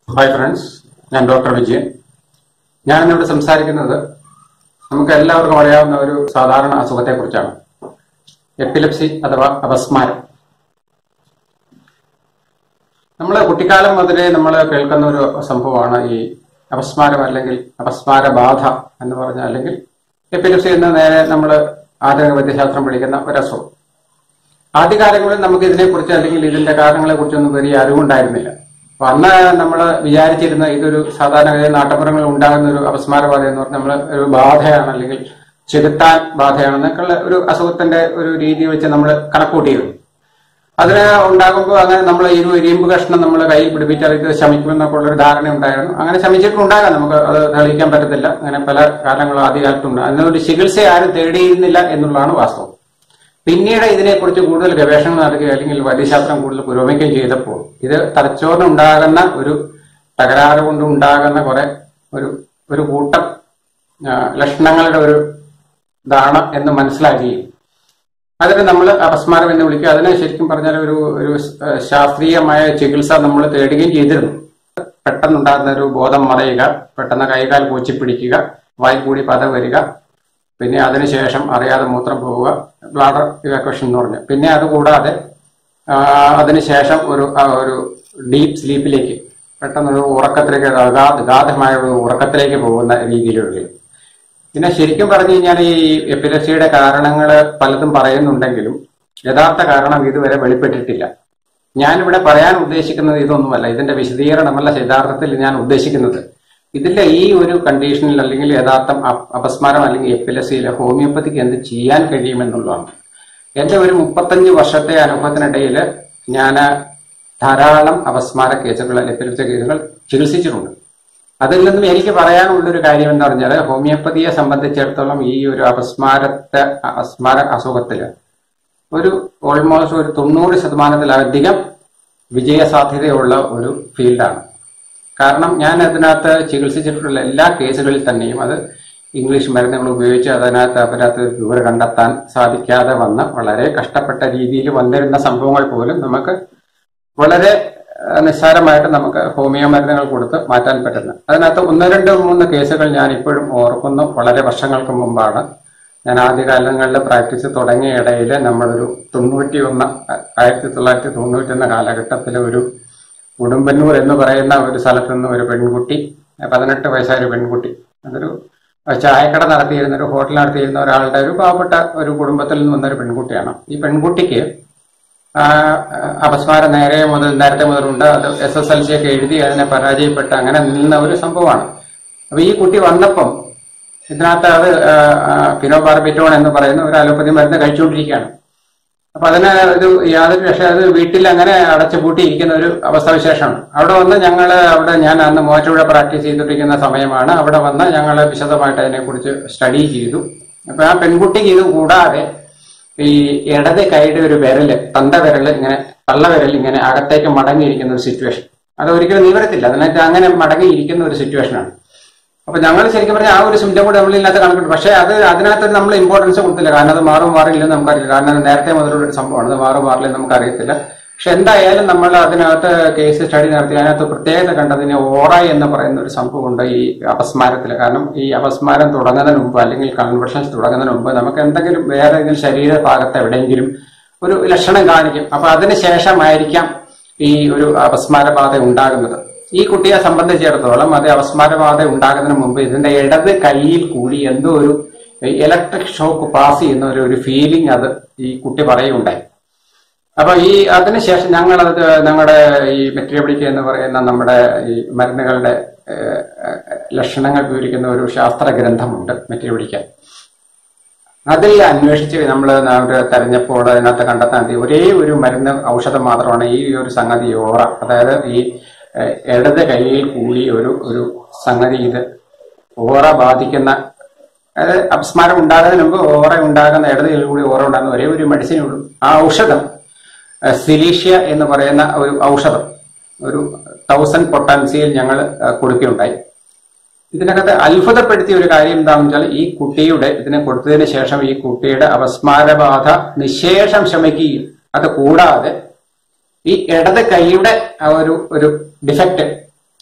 hi friends ഞാൻ doctor Vijayan ഞാനിന്നിവിടെ സംസാരിക്കുന്നത് നമുക്ക് എല്ലാവർക്കും അറിയാവുന്ന ഒരു സാധാരണ അസുഖത്തെക്കുറിച്ചാണ് എപ്പിലെപ്സി അഥവാ അപസ്മാരം നമ്മൾ കുട്ടിക്കാലം മുതലേ നമ്മൾ കേൾക്കുന്ന ഒരു സംഭവമാണ് ഈ അപസ്മാരം അല്ലെങ്കിൽ അപസ്മാര ബാധ എന്ന് പറഞ്ഞ അല്ലെങ്കിൽ എപ്പിലെപ്സി എന്ന് നേരെ നമ്മൾ ആധുനിക വൈദ്യശാസ്ത്രം പഠിക്കുന്ന ഒരു അസുഖം ആദ്യകാലങ്ങളിൽ നമുക്ക് ഇതിനെക്കുറിച്ച് അല്ലെങ്കിൽ ഇതിന്റെ കാരണങ്ങളെ കുറിച്ചൊന്നും വലിയ അറിവുണ്ടായിരുന്നില്ല അപ്പൊ അന്ന് നമ്മൾ വിചാരിച്ചിരുന്ന ഇതൊരു സാധാരണ നാട്ടപ്പുറങ്ങളിൽ ഉണ്ടാകുന്ന ഒരു അപസ്മാര ബാധ എന്ന് പറഞ്ഞാൽ നമ്മൾ ഒരു ബാധയാണ് അല്ലെങ്കിൽ ചെകുത്താൻ ബാധയാണെന്നൊക്കെയുള്ള ഒരു അസുഖത്തിന്റെ ഒരു രീതി വെച്ച് നമ്മൾ കണക്കൂട്ടിയിരുന്നു അതിന് ഉണ്ടാകുമ്പോൾ അങ്ങനെ നമ്മൾ ഈ ഒരു ഇരുമ്പ് കഷ്ണം നമ്മൾ കയ്യിൽ പിടിപ്പിച്ചാൽ ഇത് ശമിക്കുമെന്നൊക്കെ ഉള്ള ഒരു ധാരണ ഉണ്ടായിരുന്നു അങ്ങനെ ശമിച്ചിട്ടുണ്ടാകാം നമുക്ക് അത് തെളിയിക്കാൻ പറ്റത്തില്ല അങ്ങനെ പല കാലങ്ങളും ആദ്യകാലത്തുണ്ട് അതിനൊരു ചികിത്സ ആരും തേടിയിരുന്നില്ല എന്നുള്ളതാണ് വാസ്തവം പിന്നീട് ഇതിനെക്കുറിച്ച് കൂടുതൽ ഗവേഷണങ്ങൾ നടത്തുകയോ അല്ലെങ്കിൽ വൈദ്യശാസ്ത്രം കൂടുതൽ പുരോഗമിക്കുകയും ചെയ്തപ്പോൾ ഇത് തലച്ചോറിനുണ്ടാകുന്ന ഒരു തകരാറ് കൊണ്ട് ഉണ്ടാകുന്ന കുറെ ഒരു ഒരു കൂട്ടം ആ, ലക്ഷണങ്ങളുടെ ഒരു ഇതാണ് എന്ന് മനസ്സിലാക്കുകയും അതിന് നമ്മൾ അപസ്മാരം എന്ന് വിളിക്കുക അതിനെ ശരിക്കും പറഞ്ഞാൽ ഒരു ഒരു ആ, ശാസ്ത്രീയമായ ചികിത്സ നമ്മൾ തേടുകയും ചെയ്തിരുന്നു പെട്ടെന്നുണ്ടാകുന്ന ഒരു ബോധം മറയുക പെട്ടെന്ന് കൈകാൽ കൂച്ചിപ്പിടിക്കുക വായിൽ കൂടി പത വരിക പിന്നെ അതിനുശേഷം അറിയാതെ മൂത്രം പോവുക ബ്ലാഡർ ഇവാക്വേഷൻ എന്ന് പറഞ്ഞു പിന്നെ അതുകൂടാതെ ആ, അതിനുശേഷം ഒരു ആ, ഒരു ഡീപ്പ് സ്ലീപ്പിലേക്ക് പെട്ടെന്നൊരു ഉറക്കത്തിലേക്ക് അഗാധ ഗാധമായ ഒരു ഉറക്കത്തിലേക്ക് പോകുന്ന രീതിയിലുള്ള പിന്നെ ശരിക്കും പറഞ്ഞു കഴിഞ്ഞാൽ ഈ എപ്പിലപ്സിയുടെ കാരണങ്ങൾ പലതും പറയുന്നുണ്ടെങ്കിലും യഥാർത്ഥ കാരണം ഇതുവരെ വെളിപ്പെട്ടിട്ടില്ല ഞാനിവിടെ പറയാൻ ഉദ്ദേശിക്കുന്നത് ഇതൊന്നുമല്ല ഇതിന്റെ വിശദീകരണമല്ല യഥാർത്ഥത്തിൽ ഞാൻ ഉദ്ദേശിക്കുന്നത് ഇതിന്റെ ഈ ഒരു കണ്ടീഷനിൽ അല്ലെങ്കിൽ യഥാർത്ഥം അപ- അപസ്മാരം അല്ലെങ്കിൽ എപ്പിലസിയിൽ ഹോമിയോപ്പതിക്ക് എന്ത് ചെയ്യാൻ കഴിയുമെന്നുള്ളതാണ് എന്റെ ഒരു മുപ്പത്തഞ്ച് വർഷത്തെ അനുഭവത്തിനിടയിൽ ഞാൻ ധാരാളം അപസ്മാര കേസുകൾ എപ്പിലപ്സി കേസുകൾ ചികിത്സിച്ചിട്ടുണ്ട് അതിൽ നിന്നും എനിക്ക് പറയാനുള്ള ഒരു കാര്യം എന്ന് പറഞ്ഞാൽ ഹോമിയോപ്പതിയെ സംബന്ധിച്ചിടത്തോളം ഈ ഒരു അപസ്മാരത്തെ അപസ്മാര അസുഖത്തില് ഒരു ഓൾമോസ്റ്റ് ഒരു തൊണ്ണൂറ് ശതമാനത്തിലധികം വിജയസാധ്യതയുള്ള ഒരു ഫീൽഡാണ് കാരണം ഞാൻ അതിനകത്ത് ചികിത്സിച്ചിട്ടുള്ള എല്ലാ കേസുകളിൽ തന്നെയും അത് ഇംഗ്ലീഷ് മരുന്നുകൾ ഉപയോഗിച്ച് അതിനകത്ത് അതിനകത്ത് വിവരം കണ്ടെത്താൻ സാധിക്കാതെ വന്ന വളരെ കഷ്ടപ്പെട്ട രീതിയിൽ വന്നിരുന്ന സംഭവങ്ങൾ പോലും നമുക്ക് വളരെ ഏഹ്, നിസ്സാരമായിട്ട് നമുക്ക് ഹോമിയോ മരുന്നുകൾ കൊടുത്ത് മാറ്റാൻ പറ്റുന്നു അതിനകത്ത് ഒന്ന് രണ്ട് മൂന്ന് കേസുകൾ ഞാൻ ഇപ്പോഴും ഓർക്കുന്നു വളരെ വർഷങ്ങൾക്ക് മുമ്പാണ് ഞാൻ ആദ്യകാലങ്ങളിൽ പ്രാക്ടീസ് തുടങ്ങിയ ഇടയിൽ നമ്മളൊരു തൊണ്ണൂറ്റി ഒന്ന് ആയിരത്തി തൊള്ളായിരത്തി തൊണ്ണൂറ്റി ഒന്ന് കാലഘട്ടത്തിൽ ഒരു ഉടുമ്പന്നൂർ എന്ന് പറയുന്ന ഒരു സ്ഥലത്ത് നിന്ന് ഒരു പെൺകുട്ടി പതിനെട്ട് വയസ്സായ ഒരു പെൺകുട്ടി അതൊരു ചായക്കട നടത്തിയിരുന്ന ഒരു ഹോട്ടൽ നടത്തിയിരുന്ന ഒരാളുടെ ഒരു പാവപ്പെട്ട ഒരു കുടുംബത്തിൽ നിന്ന് വന്ന ഒരു പെൺകുട്ടിയാണ് ഈ പെൺകുട്ടിക്ക് ആ, അപസ്മാരം നേരെ മുതൽ നേരത്തെ മുതലുണ്ട് അത് എസ് എസ് എൽ സി ഒക്കെ എഴുതി അതിനെ പരാജയപ്പെട്ട് അങ്ങനെ നിന്ന ഒരു സംഭവമാണ് അപ്പൊ ഈ കുട്ടി വന്നപ്പം ഇതിനകത്ത് അത് ഫിനോബാർബിറ്റോൺ എന്ന് പറയുന്ന ഒരു അലോപ്പതി മരുന്ന് കഴിച്ചുകൊണ്ടിരിക്കുകയാണ് അപ്പൊ അതിന് ഒരു യാതൊരു രക്ഷ അത് വീട്ടിൽ അങ്ങനെ അടച്ചു പൂട്ടിയിരിക്കുന്ന ഒരു അവസ്ഥാവിശേഷമാണ് അവിടെ വന്ന് ഞങ്ങൾ അവിടെ ഞാൻ അന്ന് മോറ്റൂടെ പ്രാക്ടീസ് ചെയ്തിട്ടിരിക്കുന്ന സമയമാണ് അവിടെ വന്ന് ഞങ്ങൾ വിശദമായിട്ട് അതിനെക്കുറിച്ച് സ്റ്റഡി ചെയ്തു അപ്പൊ ആ പെൺകുട്ടിക്ക് ഇത് കൂടാതെ ഈ ഇടത് കൈയുടെ ഒരു വിരല് തന്ത വിരല് ഇങ്ങനെ തള്ള വിരൽ ഇങ്ങനെ അകത്തേക്ക് മടങ്ങിയിരിക്കുന്ന ഒരു സിറ്റുവേഷൻ അത് ഒരിക്കലും നിവരത്തില്ല അതിനകത്ത് അങ്ങനെ മടങ്ങിയിരിക്കുന്ന ഒരു സിറ്റുവേഷനാണ് അപ്പൊ ഞങ്ങൾ ശരിക്കും പറഞ്ഞാൽ ആ ഒരു സിംറ്റം കൂടെ നമ്മൾ ഇതിനകത്ത് കണക്കിട്ടു പക്ഷേ അത് അതിനകത്ത് നമ്മൾ ഇമ്പോർട്ടൻസ് കൊടുത്തില്ല കാരണം അത് മാറും മാറില്ലെന്ന് നമുക്കറിയില്ല കാരണം അത് നേരത്തെ മുതലുള്ള ഒരു സംഭവമാണ് അത് മാറും മാറില്ലെന്ന് നമുക്കറിയത്തില്ല പക്ഷെ എന്തായാലും നമ്മൾ അതിനകത്ത് കേസ് സ്റ്റഡി നടത്തി അതിനകത്ത് പ്രത്യേകത കണ്ടതിന് ഓറ എന്ന് പറയുന്ന ഒരു സംഭവമുണ്ട് ഈ അപസ്മാരത്തിൽ കാരണം ഈ അപസ്മാരം തുടങ്ങുന്നതിന് മുമ്പ് അല്ലെങ്കിൽ കൺവെർഷൻസ് തുടങ്ങുന്നതിന് മുമ്പ് നമുക്ക് എന്തെങ്കിലും വേറെ ഏതെങ്കിലും ശരീരഭാഗത്ത് എവിടെയെങ്കിലും ഒരു ലക്ഷണം കാണിക്കും അപ്പൊ അതിന് ശേഷമായിരിക്കാം ഈ ഒരു അപസ്മാരബാധ ഉണ്ടാകുന്നത് ഈ കുട്ടിയെ സംബന്ധിച്ചിടത്തോളം അത് അപസ്മാരബാധ ഉണ്ടാകുന്നതിന് മുമ്പ് ഇതിന്റെ ഇടത് കൈയിൽ കൂടി എന്തോ ഒരു ഇലക്ട്രിക് ഷോക്ക് പാസ് ചെയ്യുന്ന ഒരു ഒരു ഫീലിംഗ് അത് ഈ കുട്ടി പറയുണ്ടായി അപ്പൊ ഈ അതിനുശേഷം ഞങ്ങൾ അത് ഞങ്ങളുടെ ഈ മെറ്റീരിയബിളിറ്റി എന്ന് പറയുന്ന നമ്മുടെ ഈ മരുന്നുകളുടെ ഏഹ്, ഏഹ്, ലക്ഷണങ്ങൾ വിവരിക്കുന്ന ഒരു ശാസ്ത്ര ഗ്രന്ഥമുണ്ട് മെറ്റീരിയബിളിക്കാൻ അതിൽ അന്വേഷിച്ച് നമ്മൾ തെരഞ്ഞപ്പോൾ അതിനകത്ത് കണ്ടെത്താൻ കഴിയും ഒരേ ഒരു മരുന്ന് ഔഷധം മാത്രമാണ് ഈ ഒരു സംഗതി ഓറ അതായത് ഈ ഏഹ്, ഇടത് കൈയിൽ കൂടി ഒരു ഒരു സംഗതി ഇത് ഓറ ബാധിക്കുന്ന അതായത് അപസ്മാരം ഉണ്ടാകുന്നതിന് മുമ്പ് ഓറ ഉണ്ടാകുന്ന ഇടത് കൈയിൽ കൂടി ഓറ ഉണ്ടാകുന്ന ഒരേ ഒരു മെഡിസിനേ ഉള്ളൂ ആ ഔഷധം ഏഹ്, സിലീഷ്യ എന്ന് പറയുന്ന ഒരു ഔഷധം ഒരു തൗസൻഡ് പൊട്ടാൻസിയിൽ ഞങ്ങൾ കൊടുക്കുകയുണ്ടായി ഇതിനകത്ത് അത്ഭുതപ്പെടുത്തിയ ഒരു കാര്യം എന്താണെന്ന് വെച്ചാൽ ഈ കുട്ടിയുടെ ഇതിനെ കൊടുത്തതിന് ശേഷം ഈ കുട്ടിയുടെ അപസ്മാരബാധ നിശേഷം ശമിക്കുകയും അത് കൂടാതെ ഈ ഇടത് കൈയുടെ ആ ഒരു ഒരു ഡിഫക്റ്റ്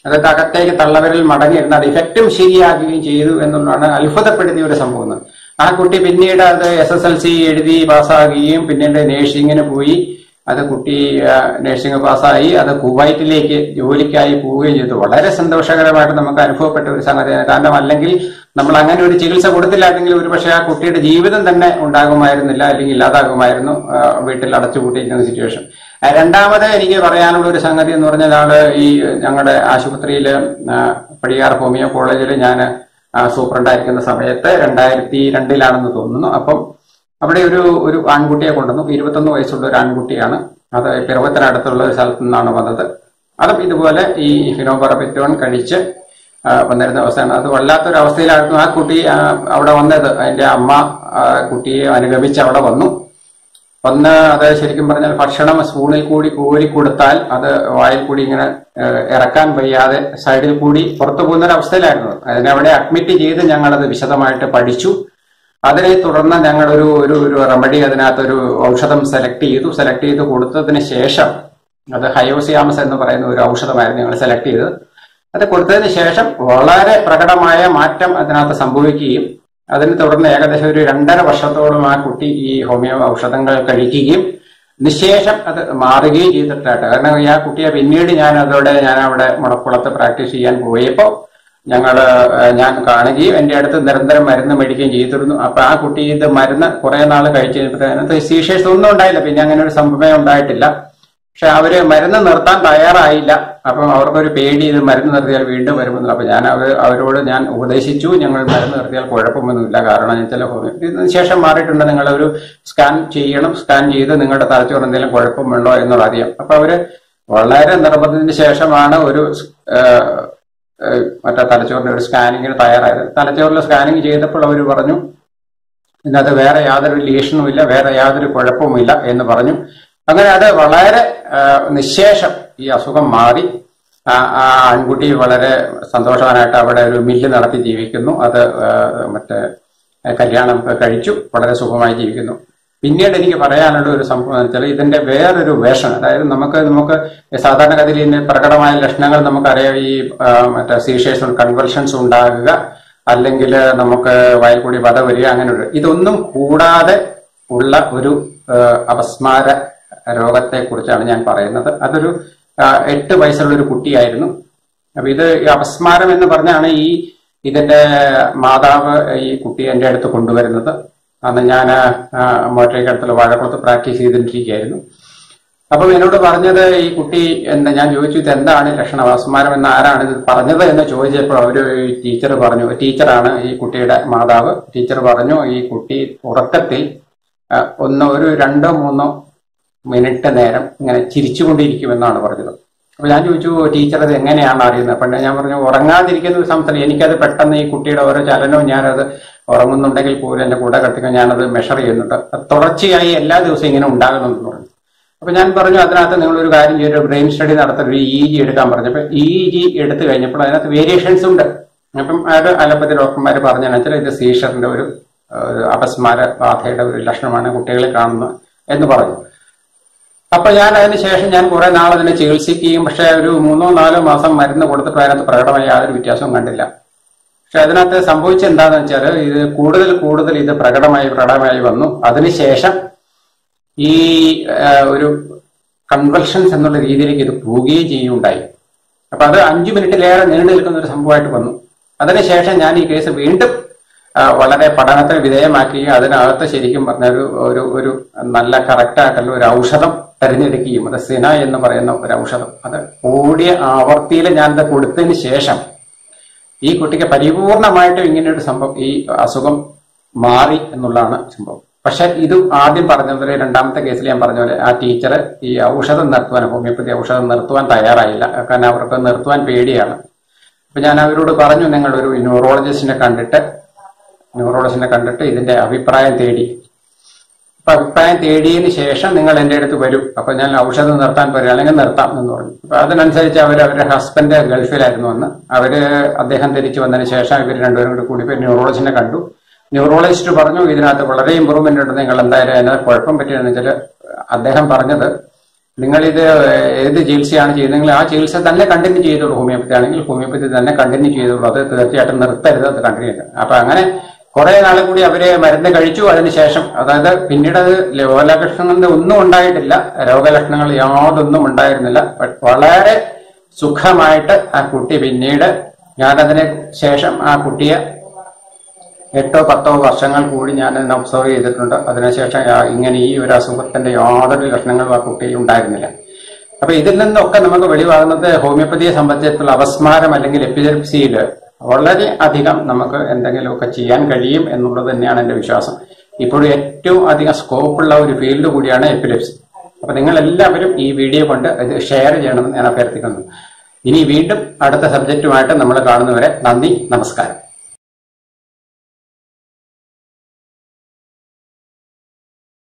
അതായത് അകത്തേക്ക് തള്ളവരിൽ മടങ്ങിയിരുന്ന അത് ഇഫക്റ്റും ശരിയാക്കുകയും ചെയ്തു എന്നുള്ളതാണ് അത്ഭുതപ്പെടുത്തിയ ഒരു സംഭവം ആ കുട്ടി പിന്നീട് അത് എസ് എസ് എൽ സി എഴുതി പാസ്സാകുകയും പിന്നീട് നേഴ്സിങ്ങിന് പോയി അത് കുട്ടി നഴ്സിംഗ് പാസ്സായി അത് കുവൈറ്റിലേക്ക് ജോലിക്കായി പോവുകയും ചെയ്തു വളരെ സന്തോഷകരമായിട്ട് നമുക്ക് അനുഭവപ്പെട്ട ഒരു സംഗതിയാണ് കാരണം അല്ലെങ്കിൽ നമ്മൾ അങ്ങനെ ഒരു ചികിത്സ കൊടുത്തില്ലായിരുന്നെങ്കിൽ ഒരു പക്ഷേ ആ കുട്ടിയുടെ ജീവിതം തന്നെ ഉണ്ടാകുമായിരുന്നില്ല അല്ലെങ്കിൽ ഇല്ലാതാകുമായിരുന്നു ആ, വീട്ടിൽ അടച്ചുപൂട്ടിയിരിക്കുന്ന സിറ്റുവേഷൻ ആ, രണ്ടാമത് എനിക്ക് പറയാനുള്ള ഒരു സംഗതി എന്ന് പറഞ്ഞാൽ ആള് ഈ ഞങ്ങളുടെ ആശുപത്രിയിൽ പടിയാർ ഹോമിയോ കോളേജിൽ ഞാൻ സൂപ്രണ്ടായിരിക്കുന്ന സമയത്ത് രണ്ടായിരത്തി രണ്ടിലാണെന്ന് തോന്നുന്നു അപ്പം അവിടെ ഒരു ഒരു ആൺകുട്ടിയെ കൊണ്ടുവന്നു ഇരുപത്തൊന്ന് വയസ്സുള്ള ഒരു ആൺകുട്ടിയാണ് അത് പിറവത്തിനടുത്തുള്ള ഒരു സ്ഥലത്തു നിന്നാണ് വന്നത് അതും ഇതുപോലെ ഈ ഫിനോബറബിറ്റോൺ കഴിച്ച് ആ, വന്നിരുന്ന അവസ്ഥയാണ് അത് വല്ലാത്തൊരു അവസ്ഥയിലായിരുന്നു ആ കുട്ടി ആ, അവിടെ വന്നത് അതിന്റെ അമ്മ ആ, കുട്ടിയെ അനുഗമിച്ച് അവിടെ വന്നു ഒന്ന് അത് ശരിക്കും പറഞ്ഞാൽ ഭക്ഷണം സ്പൂണിൽ കൂടി കോരി കൊടുത്താൽ അത് വായിൽ കൂടി ഇങ്ങനെ ഏഹ്, ഇറക്കാൻ വയ്യാതെ സൈഡിൽ കൂടി പുറത്തു പോകുന്ന ഒരു അവസ്ഥയിലായിരുന്നു അതിനെ അവിടെ അഡ്മിറ്റ് ചെയ്ത് ഞങ്ങളത് വിശദമായിട്ട് പഠിച്ചു അതിനെ തുടർന്ന് ഞങ്ങൾ ഒരു ഒരു ഒരു റെമഡി അതിനകത്തൊരു ഔഷധം സെലക്ട് ചെയ്തു സെലക്ട് ചെയ്ത് കൊടുത്തതിന് ശേഷം അത് ഹയോസിയാമസ് എന്ന് പറയുന്ന ഒരു ഔഷധമായിരുന്നു ഞങ്ങൾ സെലക്ട് ചെയ്തത് അത് കൊടുത്തതിന് ശേഷം വളരെ പ്രകടമായ മാറ്റം അതിനകത്ത് സംഭവിക്കുകയും അതിനെ തുടർന്ന് ഏകദേശം ഒരു രണ്ടര വർഷത്തോളം ആ കുട്ടി ഈ ഹോമിയോ ഔഷധങ്ങൾ കഴിക്കുകയും നിശേഷം അത് മാറുകയും ചെയ്തിട്ടായിട്ട് കാരണം ഈ ആ കുട്ടിയെ പിന്നീട് ഞാൻ അതോടെ ഞാൻ അവിടെ മുടക്കുളത്ത് പ്രാക്ടീസ് ചെയ്യാൻ പോയപ്പോൾ ഞങ്ങൾ ഞാൻ കാണുകയും എൻ്റെ അടുത്ത് നിരന്തരം മരുന്ന് മേടിക്കുകയും ചെയ്തിരുന്നു അപ്പൊ ആ കുട്ടി ഇത് മരുന്ന് കുറെ നാൾ കഴിച്ചു കഴിഞ്ഞപ്പോൾ അതിനകത്ത് സീഷേഴ്സ് ഒന്നും ഉണ്ടായില്ല പിന്നെ അങ്ങനെ ഒരു സംഭവമേ ഉണ്ടായിട്ടില്ല പക്ഷെ അവര് മരുന്ന് നിർത്താൻ തയ്യാറായില്ല അപ്പം അവർക്കൊരു പേടി ഇത് മരുന്ന് നിർത്തിയാൽ വീണ്ടും വരുമെന്നില്ല അപ്പൊ ഞാൻ അവർ അവരോട് ഞാൻ ഉപദേശിച്ചു ഞങ്ങൾ മരുന്ന് നിർത്തിയാൽ കുഴപ്പമൊന്നുമില്ല കാരണം ചില ഇതിന് ശേഷം മാറിയിട്ടുണ്ട് നിങ്ങൾ ഒരു സ്കാൻ ചെയ്യണം സ്കാൻ ചെയ്ത് നിങ്ങളുടെ തലച്ചോറ് എന്തെങ്കിലും കുഴപ്പമുണ്ടോ എന്നുള്ള അറിയാം അപ്പൊ അവര് വളരെ നിർബന്ധത്തിന് ശേഷമാണ് ഒരു ഏഹ്, ഏഹ്, മറ്റേ തലച്ചോറിന്റെ ഒരു സ്കാനിങ്ങിന് തയ്യാറായത് തലച്ചോറിൽ സ്കാനിങ് ചെയ്തപ്പോൾ അവർ പറഞ്ഞു ഇതിനകത്ത് വേറെ യാതൊരു ലീഷനും ഇല്ല വേറെ യാതൊരു കുഴപ്പവുമില്ല എന്ന് പറഞ്ഞു അങ്ങനെ അത് വളരെ ആ, നിശേഷം ഈ അസുഖം മാറി ആ ആ ആൺകുട്ടി വളരെ സന്തോഷവാനായിട്ട് അവിടെ ഒരു മില്ല് നടത്തി ജീവിക്കുന്നു അത് ആ, മറ്റേ കല്യാണം ഒക്കെ കഴിച്ചു വളരെ സുഖമായി ജീവിക്കുന്നു പിന്നീട് എനിക്ക് പറയാനുള്ള ഒരു സംഭവം എന്ന് വെച്ചാൽ ഇതിന്റെ വേറൊരു വേഷം അതായത് നമുക്ക് നമുക്ക് സാധാരണഗതിയിൽ ഇതിന്റെ പ്രകടമായ ലക്ഷണങ്ങൾ നമുക്കറിയാം ഈ ആ, മറ്റേ സീഷേഴ്സ് കൺവൾഷൻസ് ഉണ്ടാകുക അല്ലെങ്കിൽ നമുക്ക് വായിൽ കൂടി വധ വരിക അങ്ങനെ ഒരു ഇതൊന്നും കൂടാതെ ഉള്ള ഒരു ആ, അപസ്മാര രോഗത്തെ കുറിച്ചാണ് ഞാൻ പറയുന്നത് അതൊരു ആ, എട്ട് വയസ്സുള്ള ഒരു കുട്ടിയായിരുന്നു അപ്പൊ ഇത് ഈ അപസ്മാരം എന്ന് പറഞ്ഞാണ് ഈ ഇതിന്റെ മാതാവ് ഈ കുട്ടിയെ എന്റെ അടുത്ത് കൊണ്ടുവരുന്നത് അന്ന് ഞാൻ മോട്ടറേക്ക് അടുത്തുള്ള വാഴക്കുളത്ത് പ്രാക്ടീസ് ചെയ്തിട്ടിരിക്കുകയായിരുന്നു അപ്പം എന്നോട് പറഞ്ഞത് ഈ കുട്ടി എന്താ ഞാൻ ചോദിച്ചു ഇത് എന്താണ് ലക്ഷണം അപസ്മാരം എന്ന് ആരാണ് ഇത് പറഞ്ഞത് എന്ന് ചോദിച്ചപ്പോൾ അവര് ടീച്ചർ പറഞ്ഞു ടീച്ചറാണ് ഈ കുട്ടിയുടെ മാതാവ് ടീച്ചർ പറഞ്ഞു ഈ കുട്ടി ഉറക്കത്തിൽ ആ, ഒന്ന് ഒരു രണ്ടോ മൂന്നോ മിനിറ്റ് നേരം ഇങ്ങനെ ചിരിച്ചുകൊണ്ടിരിക്കുമെന്നാണ് പറഞ്ഞത് അപ്പൊ ഞാൻ ചോദിച്ചു ടീച്ചർ അത് എങ്ങനെയാണ് അറിയുന്നത് അപ്പൊ ഞാൻ പറഞ്ഞു ഉറങ്ങാതിരിക്കുന്ന ഒരു സംസ്ഥ എനിക്കത് പെട്ടെന്ന് ഈ കുട്ടിയുടെ ഓരോ ചലനവും ഞാനത് ഉറങ്ങുന്നുണ്ടെങ്കിൽ പോലും എന്റെ കൂടെ കത്തിക്കാൻ ഞാനത് മെഷർ ചെയ്യുന്നുണ്ട് അത് തുടർച്ചയായി എല്ലാ ദിവസവും ഇങ്ങനെ ഉണ്ടാകുന്നുണ്ടെന്ന് പറഞ്ഞു അപ്പൊ ഞാൻ പറഞ്ഞു അതിനകത്ത് നിങ്ങൾ ഒരു കാര്യം ചെയ്തൊരു ബ്രെയിൻ സ്റ്റഡി നടത്താൻ ഒരു ഇ ജി എടുക്കാൻ പറഞ്ഞപ്പോ ഇ ജി എടുത്തു കഴിഞ്ഞപ്പോൾ അതിനകത്ത് വേരിയേഷൻസ് ഉണ്ട് അപ്പം അത് അലോപ്പതി ഡോക്ടർമാർ പറഞ്ഞതെന്ന് വെച്ചാൽ ഇത് സീഷറിന്റെ ഒരു ഒരു അപസ്മാര ബാധയുടെ ഒരു ലക്ഷണമാണ് കുട്ടികളിൽ കാണുന്നത് എന്ന് പറഞ്ഞു അപ്പൊ ഞാൻ അതിന് ശേഷം ഞാൻ കുറെ നാൾ അതിനെ ചികിത്സിക്കുകയും പക്ഷെ ഒരു മൂന്നോ നാലോ മാസം മരുന്ന് കൊടുത്തിട്ട് അതിനകത്ത് പ്രകടമായ യാതൊരു വ്യത്യാസവും കണ്ടില്ല പക്ഷെ അതിനകത്ത് സംഭവിച്ചത് എന്താണെന്ന് വെച്ചാൽ ഇത് കൂടുതൽ കൂടുതൽ ഇത് പ്രകടമായി പ്രകടമായി വന്നു അതിനുശേഷം ഈ ആ, ഒരു കൺവൾഷൻസ് എന്നുള്ള രീതിയിലേക്ക് ഇത് പോവുകയും ചെയ്യുകയുണ്ടായി അപ്പൊ അത് അഞ്ചു മിനിറ്റിലേറെ നീണ്ടു നിൽക്കുന്ന ഒരു സംഭവമായിട്ട് വന്നു അതിനുശേഷം ഞാൻ ഈ കേസ് വീണ്ടും ആ, വളരെ പഠനത്തിന് വിധേയമാക്കുകയും അതിനകത്ത് ശരിക്കും പറഞ്ഞ ഒരു ഒരു ഒരു നല്ല കറക്റ്റ് ആയിട്ടുള്ള ഒരു ഔഷധം തെരഞ്ഞെടുക്കുകയും അത് സിന എന്ന് പറയുന്ന ഒരു ഔഷധം അത് കൂടിയ ആവർത്തിയിൽ ഞാനത് കൊടുത്തതിന് ശേഷം ഈ കുട്ടിക്ക് പരിപൂർണമായിട്ടും ഇങ്ങനെ ഒരു സംഭവം ഈ അസുഖം മാറി എന്നുള്ളതാണ് സംഭവം പക്ഷെ ഇത് ആദ്യം പറഞ്ഞതുപോലെ രണ്ടാമത്തെ കേസിൽ ഞാൻ പറഞ്ഞ പോലെ ആ ടീച്ചർ ഈ ഔഷധം നിർത്തുവാൻ ഹോമിയോപ്പതി ഔഷധം നിർത്തുവാൻ തയ്യാറായില്ല കാരണം അവർക്ക് നിർത്തുവാൻ പേടിയാണ് അപ്പൊ ഞാൻ അവരോട് പറഞ്ഞു നിങ്ങൾ ഒരു ന്യൂറോളജിസ്റ്റിനെ കണ്ടിട്ട് ന്യൂറോളജിസ്റ്റിനെ കണ്ടിട്ട് ഇതിന്റെ അഭിപ്രായം തേടി അപ്പൊ അഭിപ്രായം തേടിയതിന് ശേഷം നിങ്ങൾ എന്റെ അടുത്ത് വരും അപ്പൊ ഞാൻ ഔഷധം നിർത്താൻ പറയും അല്ലെങ്കിൽ നിർത്താം എന്ന് പറഞ്ഞു അപ്പൊ അതിനനുസരിച്ച് അവർ അവരുടെ ഹസ്ബൻഡ് ഗൾഫിലായിരുന്നു അന്ന് അവര് അദ്ദേഹം തിരിച്ചു വന്നതിന് ശേഷം ഇവർ രണ്ടുപേരും കൂടി കൂടി പോയി ന്യൂറോളജിനെ കണ്ടു ന്യൂറോളജിസ്റ്റ് പറഞ്ഞു ഇതിനകത്ത് വളരെ ഇമ്പ്രൂവ്മെന്റ് ഉണ്ട് നിങ്ങൾ എന്തായാലും അതിനകത്ത് കുഴപ്പം പറ്റിയെന്ന് വെച്ചാൽ അദ്ദേഹം പറഞ്ഞത് നിങ്ങളിത് ഏത് ചികിത്സയാണ് ചെയ്യുന്നതെങ്കിൽ ആ ചികിത്സ തന്നെ കണ്ടിന്യൂ ചെയ്തോളൂ ഹോമിയോപ്പതി ആണെങ്കിൽ ഹോമിയോപ്പതി തന്നെ കണ്ടിന്യൂ ചെയ്തോളൂ അത് തീർച്ചയായിട്ടും നിർത്തരുത് അത് കണ്ടിന്യൂ ചെയ്യണം അപ്പൊ അങ്ങനെ കുറെ നാൾ കൂടി അവര് മരുന്ന് കഴിച്ചു അതിനുശേഷം അതായത് പിന്നീട് അത് രോഗലക്ഷണങ്ങളുടെ ഒന്നും ഉണ്ടായിട്ടില്ല രോഗലക്ഷണങ്ങൾ യാതൊന്നും ഉണ്ടായിരുന്നില്ല ബട്ട് വളരെ സുഖമായിട്ട് ആ കുട്ടി പിന്നീട് ഞാനതിന് ശേഷം ആ കുട്ടിയെ എട്ടോ പത്തോ വർഷങ്ങൾ കൂടി ഞാൻ അതിനെ ഒബ്സർവ് ചെയ്തിട്ടുണ്ട് അതിനുശേഷം യാ- ഇങ്ങനെ ഈ ഒരു അസുഖത്തിന്റെ യാതൊരു ലക്ഷണങ്ങളും ആ കുട്ടിയിൽ ഉണ്ടായിരുന്നില്ല അപ്പൊ ഇതിൽ നിന്നൊക്കെ നമുക്ക് വെളിവാകുന്നത് ഹോമിയോപ്പതിയെ സംബന്ധിച്ചിടത്തോളം അപസ്മാരം അല്ലെങ്കിൽ എപ്പിലെപ്സിയിൽ വളരെ അധികം നമുക്ക് എന്തെങ്കിലുമൊക്കെ ചെയ്യാൻ കഴിയും എന്നുള്ളത് തന്നെയാണ് എന്റെ വിശ്വാസം ഇപ്പോഴും ഏറ്റവും അധികം സ്കോപ്പുള്ള ഒരു ഫീൽഡ് കൂടിയാണ് എപ്പിലെപ്സി അപ്പൊ നിങ്ങൾ എല്ലാവരും ഈ വീഡിയോ കൊണ്ട് ഇത് ഷെയർ ചെയ്യണമെന്ന് ഞാൻ അഭ്യർത്ഥിക്കുന്നു ഇനി വീണ്ടും അടുത്ത സബ്ജക്റ്റുമായിട്ട് നമ്മൾ കാണുന്നവരെ നന്ദി നമസ്കാരം